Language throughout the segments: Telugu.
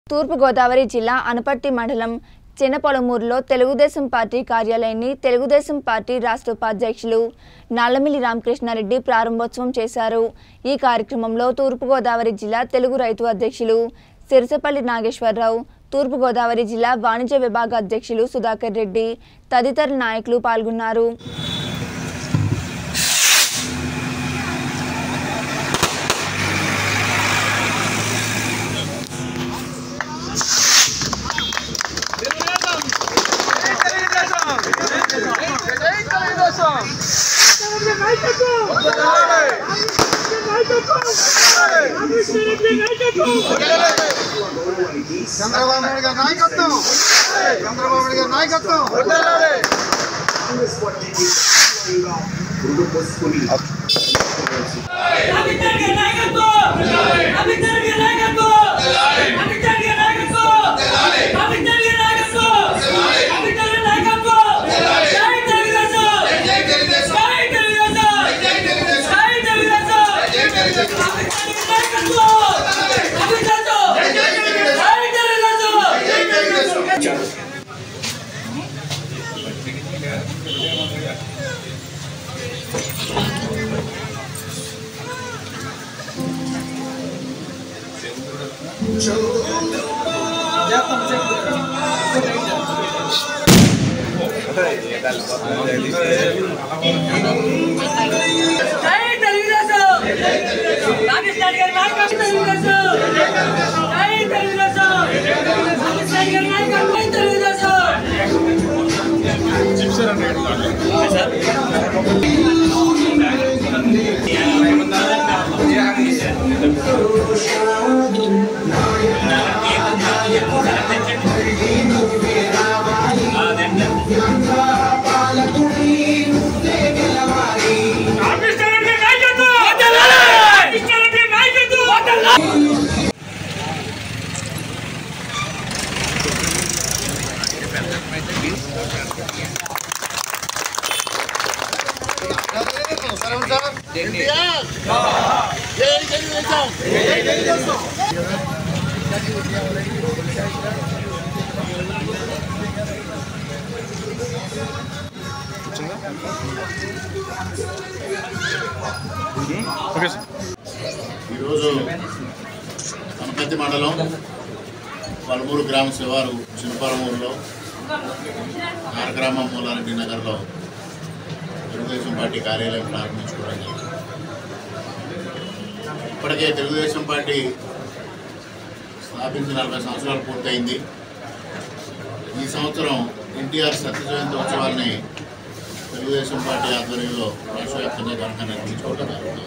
తూర్పుగోదావరి జిల్లా అనపర్తి మండలం చిన్నపొలమూరులో తెలుగుదేశం పార్టీ కార్యాలయాన్ని తెలుగుదేశం పార్టీ రాష్ట్ర ఉపాధ్యక్షులు నల్లమిల్లి రామకృష్ణారెడ్డి ప్రారంభోత్సవం చేశారు ఈ కార్యక్రమంలో తూర్పుగోదావరి జిల్లా తెలుగు రైతు అధ్యక్షులు సిరసపల్లి నాగేశ్వరరావు తూర్పుగోదావరి జిల్లా వాణిజ్య విభాగ అధ్యక్షులు సుధాకర్ రెడ్డి తదితర నాయకులు పాల్గొన్నారు చంద్రబాబు నాయుడు గారి నాయకత్వం చంద్రబాబు నాయుడు గారి నాయకత్వం అమితాడ్గా నాయకత్వం అమితాడ్గా నాయకత్వం అమితాడ్గా నాయకత్వం అమితాడ్గా నాయకత్వం అమితాడ్గా నాయకత్వం జై తెలుగుదేశం జై తెలుగుదేశం జై తెలుగుదేశం జై తెలుగుదేశం అమితాడ్గా నాయకత్వం అమితాడ్గా జై తెలుగుదేశం జై తెలుగుదేశం పాకిస్తాన్ గారి నాయకత్వం తెలుగుదేశం జై తెలుగుదేశం పాకిస్తాన్ గారి నాయకత్వం జై తెలుగుదేశం పాకిస్తాన్ గారి నాయకత్వం పాకిస్తాన్ గారి నాయకత్వం ఈరోజు అనపతి మండలం పలుమూరు గ్రామ శివారు చిన్నపలమూరులో నారగ్రామం మూలారెడ్డి నగర్లో తెలుగుదేశం పార్టీ కార్యాలయం ప్రారంభించుకోవడం జరిగింది ఇప్పటికే తెలుగుదేశం పార్టీ స్థాపించి నలభై సంవత్సరాలు పూర్తయింది ఈ సంవత్సరం ఎన్టీఆర్ సత్య జయంతి ఉత్సవాల్ని తెలుగుదేశం పార్టీ ఆధ్వర్యంలో రాష్ట్ర వ్యాప్తంగా ఘనంగా నిర్వహించుకోవడం జరుగుతుంది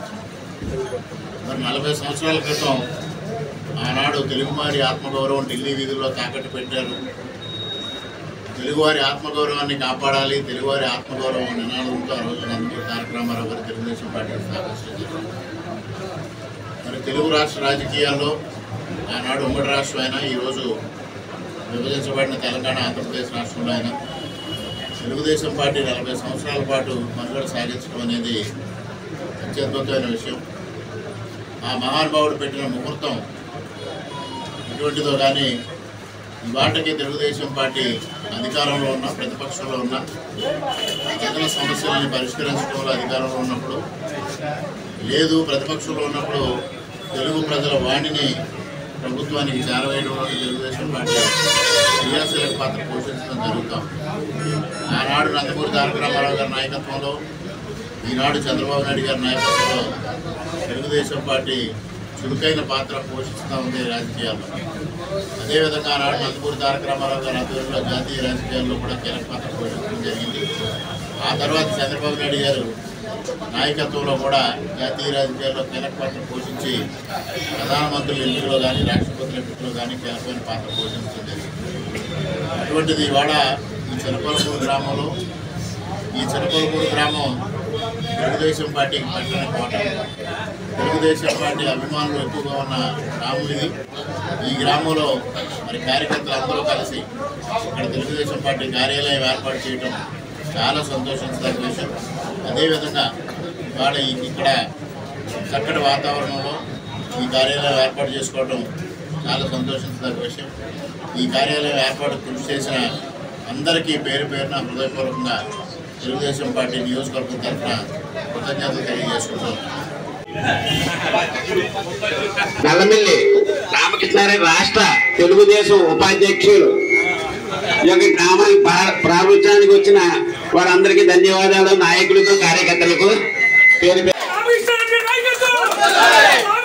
మరి నలభై సంవత్సరాల క్రితం ఆనాడు తెలుగువారి ఆత్మగౌరవం ఢిల్లీ వీధుల్లో తాకట్టు పెట్టారు తెలుగువారి ఆత్మగౌరవాన్ని కాపాడాలి తెలుగువారి ఆత్మగౌరవం నినాదంతో ఆ రోజు నందమూరి తారక రామారావు గారు తెలుగుదేశం పార్టీని స్థాపించారు మరి తెలుగు రాష్ట్ర రాజకీయాల్లో ఆనాడు ఉమ్మడి రాష్ట్రం అయినా ఈరోజు విభజించబడిన తెలంగాణ ఆంధ్రప్రదేశ్ రాష్ట్రంలో అయినా తెలుగుదేశం పార్టీ నలభై సంవత్సరాల పాటు మనుగడ సాగించడం అనేది అత్యద్భుతమైన విషయం ఆ మహానుభావుడు పెట్టిన ముహూర్తం ఎటువంటిదో కానీ ఇవాటకి తెలుగుదేశం పార్టీ అధికారంలో ఉన్న ప్రతిపక్షంలో ఉన్న ప్రజల సమస్యలను పరిష్కరించడంలో అధికారంలో ఉన్నప్పుడు లేదు ప్రతిపక్షంలో ఉన్నప్పుడు తెలుగు ప్రజల వాణిని ప్రభుత్వానికి చేరవేయడంలో తెలుగుదేశం పార్టీ క్రియాశీలక పాత్ర పోషించడం జరుగుతాం ఆనాడు నందమూరి తారక రామారావు గారి నాయకత్వంలో ఈనాడు చంద్రబాబు నాయుడు గారి నాయకత్వంలో తెలుగుదేశం పార్టీ చురుకైన పాత్ర పోషిస్తూ ఉంది రాజకీయాల్లో అదేవిధంగా ఆనాడు నందమూరి తారక రామారావు గారి ఆధ్వర్యంలో జాతీయ రాజకీయాల్లో కూడా కీలక పాత్ర పోషించడం జరిగింది ఆ తర్వాత చంద్రబాబు నాయుడు గారు నాయకత్వంలో కూడా జాతీయ రాజకీయాల్లో కీలక పాత్ర పోషించి ప్రధానమంత్రుల ఎన్నికలో కానీ రాష్ట్రపతుల ఎన్నికలో కానీ కీలకమైన పాత్ర పోషించడం జరిగింది అటువంటిది ఇవాళ ఈ చిన్నపలమూరు గ్రామంలో ఈ చిన్నపలమూరు గ్రామం తెలుగుదేశం పార్టీకి పట్టిన కోట తెలుగుదేశం పార్టీ అభిమానులు ఎక్కువగా ఉన్న గ్రామం ఇది ఈ గ్రామంలో మరి కార్యకర్తలు అందరూ కలిసి ఇక్కడ తెలుగుదేశం పార్టీ కార్యాలయం ఏర్పాటు చేయడం చాలా సంతోషించదగ్గ విషయం అదేవిధంగా ఇవాళ ఈ- ఇక్కడ చక్కటి వాతావరణంలో ఈ కార్యాలయం ఏర్పాటు చేసుకోవడం చాలా సంతోషించదగ్గ విషయం ఈ కార్యాలయం ఏర్పాటు కృషి చేసిన అందరికీ పేరు పేరున హృదయపూర్వకంగా తెలుగుదేశం పార్టీ నియోజకవర్గం తరఫున కృతజ్ఞతలు తెలియజేసుకుంటున్నాం నల్లమిల్లి రామకృష్ణారెడ్డి రాష్ట్ర తెలుగుదేశం ఉపాధ్యక్షులు ఈ యొక్క గ్రామానికి ప్రా- ప్రారంభించడానికి వచ్చిన వారందరికీ ధన్యవాదాలు నాయకులకు కార్యకర్తలకు పేరు పేరు రామకృష్ణారెడ్డి నాయకత్వం